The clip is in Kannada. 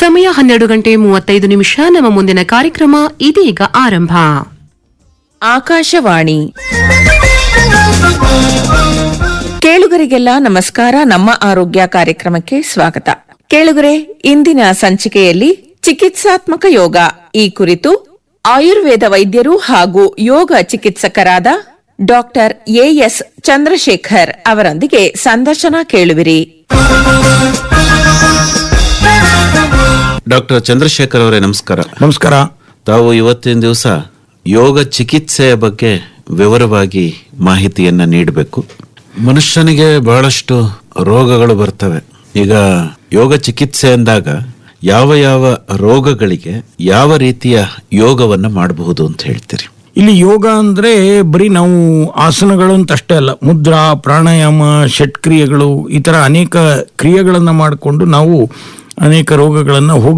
ಸಮಯ ಹನ್ನೆರಡು ಗಂಟೆ ಮೂವತ್ತೈದು ನಿಮಿಷ ನಮ್ಮ ಮುಂದಿನ ಕಾರ್ಯಕ್ರಮ ಇದೀಗ ಆರಂಭ ಆಕಾಶವಾಣಿ ಕೇಳುಗರಿಗೆಲ್ಲ ನಮಸ್ಕಾರ ನಮ್ಮ ಆರೋಗ್ಯ ಕಾರ್ಯಕ್ರಮಕ್ಕೆ ಸ್ವಾಗತ ಕೇಳುಗರೆ ಇಂದಿನ ಸಂಚಿಕೆಯಲ್ಲಿ ಚಿಕಿತ್ಸಾತ್ಮಕ ಯೋಗ ಈ ಕುರಿತು ಆಯುರ್ವೇದ ವೈದ್ಯರು ಹಾಗೂ ಯೋಗ ಚಿಕಿತ್ಸಕರಾದ ಡಾಕ್ಟರ್ ಎಎಸ್ ಚಂದ್ರಶೇಖರ್ ಅವರೊಂದಿಗೆ ಸಂದರ್ಶನ ಕೇಳುವಿರಿ ಡಾಕ್ಟರ್ ಚಂದ್ರಶೇಖರ್ ಅವರೇ ನಮಸ್ಕಾರ ನಮಸ್ಕಾರ ತಾವು ಇವತ್ತಿನ ದಿವಸ ಯೋಗ ಚಿಕಿತ್ಸೆಯ ಬಗ್ಗೆ ವಿವರವಾಗಿ ಮಾಹಿತಿಯನ್ನ ನೀಡಬೇಕು ಮನುಷ್ಯನಿಗೆ ಬಹಳಷ್ಟು ರೋಗಗಳು ಬರ್ತವೆ ಈಗ ಯೋಗ ಚಿಕಿತ್ಸೆ ಅಂದಾಗ ಯಾವ ಯಾವ ರೋಗಗಳಿಗೆ ಯಾವ ರೀತಿಯ ಯೋಗವನ್ನ ಮಾಡಬಹುದು ಅಂತ ಹೇಳ್ತೀರಿ ಇಲ್ಲಿ ಯೋಗ ಅಂದ್ರೆ ಬರೀ ನಾವು ಆಸನಗಳು ಅಂತ ಅಷ್ಟೇ ಅಲ್ಲ ಮುದ್ರಾ ಪ್ರಾಣಾಯಾಮ ಷಟ್ಕ್ರಿಯೆಗಳು ಈ ತರ ಅನೇಕ ಕ್ರಿಯೆಗಳನ್ನ ಮಾಡಿಕೊಂಡು ನಾವು ಅನೇಕ ರೋಗಗಳನ್ನ ಹೋಗ